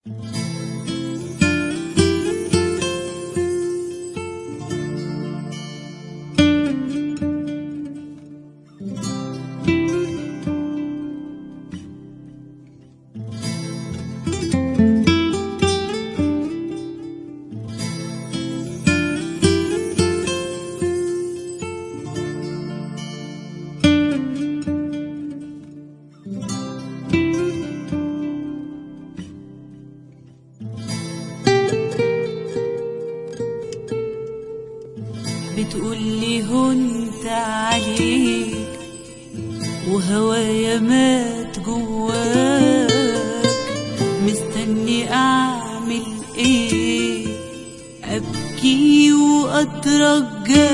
بتقولي هنت عليك وهوايا مات جواك مستني اعمل ايه ابكي واترجاك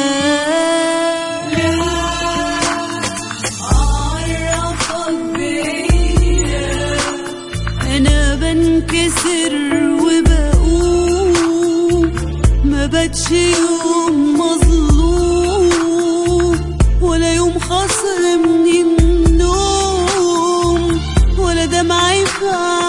اعرفك بيا انا بنكسر وبقوم ما باتش يوم مظلوم ولا يوم خصمني النوم ولا دمعي في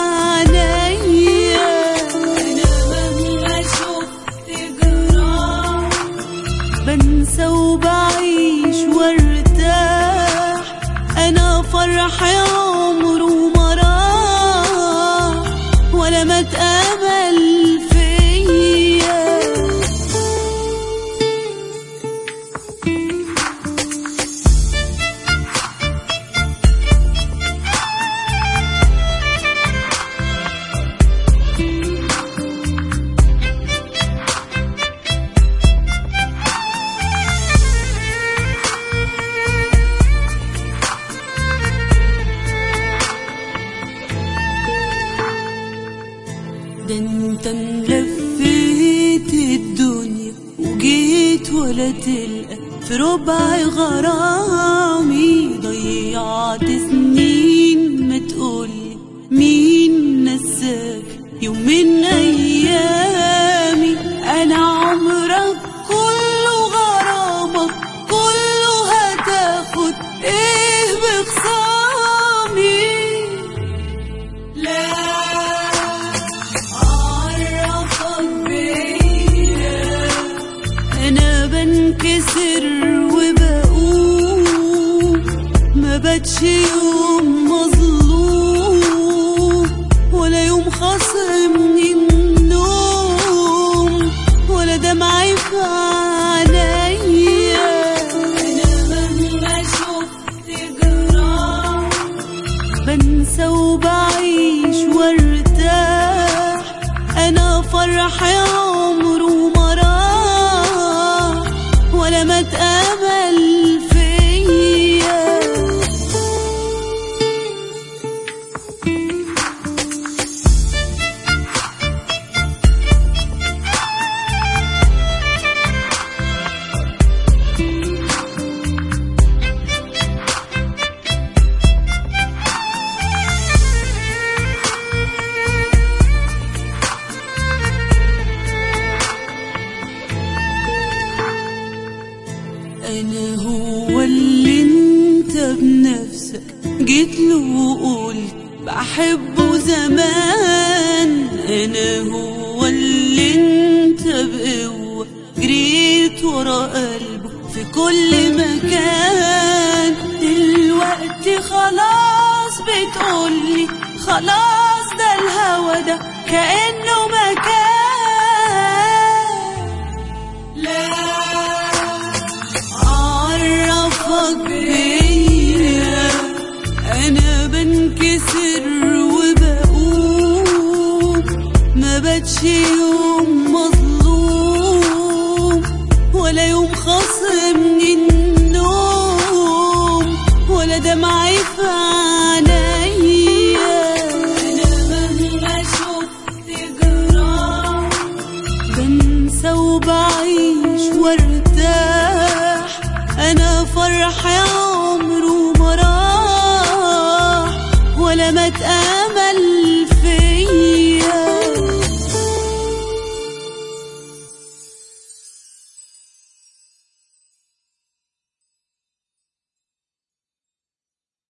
عينيا انا مهما شفت جراح بنسى وبعيش وارتاح انا فرحي عمره ما راح ولا ما اتقبل فيا ده انت لفيت الدنيا وجيت ولا تلقى في ربع غرامي ضيعت سنين ما تقولي مين نساك يوم من ايامي انا عمرك كله غرامك كله هتاخد ايه بخصامي لا عرفك بيا انا بنكسر وبقوم ما باتش يوم مظلوم ولا يوم خصمني النوم ولا دمعي في عينيا انا مهما شفت جراح بنسى وبعيش وارتاح انا فرحي عمره ما راح ولا ما اتقبل فيا انا هو اللي انت بنفسك جيت له وقلت بحبه زمان انا هو اللي انت بقوة جريت ورا قلبه في كل مكان دلوقتي خلاص بتقولي خلاص ده الهوى ده كأنه مكان لا عرفك بيا انا بنكسر وبقوم ما باتش يوم مظلوم ولا يوم خصمني النوم ولا دمعي في عينيا انا مهما شفت جراح بنسى وبعيش وارتاح انا فرحي عمره ما راح ولا ما اتقبل